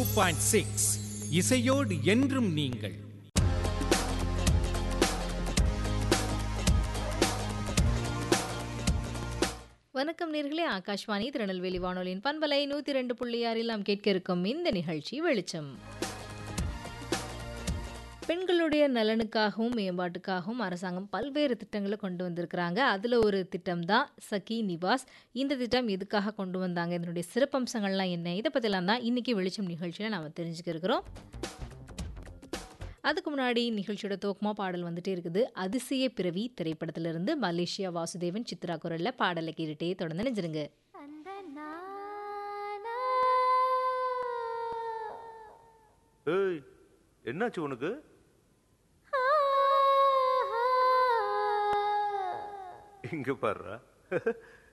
point six இசையோடு என்றும் நீங்கள் வணக்கம் நேர்களே ஆகாஷ்வாணி திருநெல்வேலி வானொலியின் பண்பலை நூற்றி ரெண்டு புள்ளி ஆறில் நாம் கேட்க இருக்கும் இந்த நிகழ்ச்சி வெளிச்சம் பெண்களுடைய நலனுக்காகவும் மேம்பாட்டுக்காகவும் அரசாங்கம் பல்வேறு திட்டங்களை கொண்டு வந்திருக்கிறாங்க அதில் ஒரு திட்டம் தான் சகி நிவாஸ் இந்த திட்டம் எதுக்காக கொண்டு வந்தாங்க இதனுடைய சிறப்பம்சங்கள்லாம் என்ன இதை பற்றிலாம் தான் இன்றைக்கி வெளிச்சம் நிகழ்ச்சியில் நாம் தெரிஞ்சுக்க இருக்கிறோம் அதுக்கு முன்னாடி நிகழ்ச்சியோட தோக்கமா பாடல் வந்துட்டே இருக்குது அதிசய பிறவி திரைப்படத்திலிருந்து மலேசியா வாசுதேவன் சித்ரா குரல்ல பாடலை கேட்டுட்டே தொடர்ந்து நினைச்சிருங்க அந்த நானா ஏய் என்னாச்சு உனக்கு ஆ, ஆ, இங்க பாருடா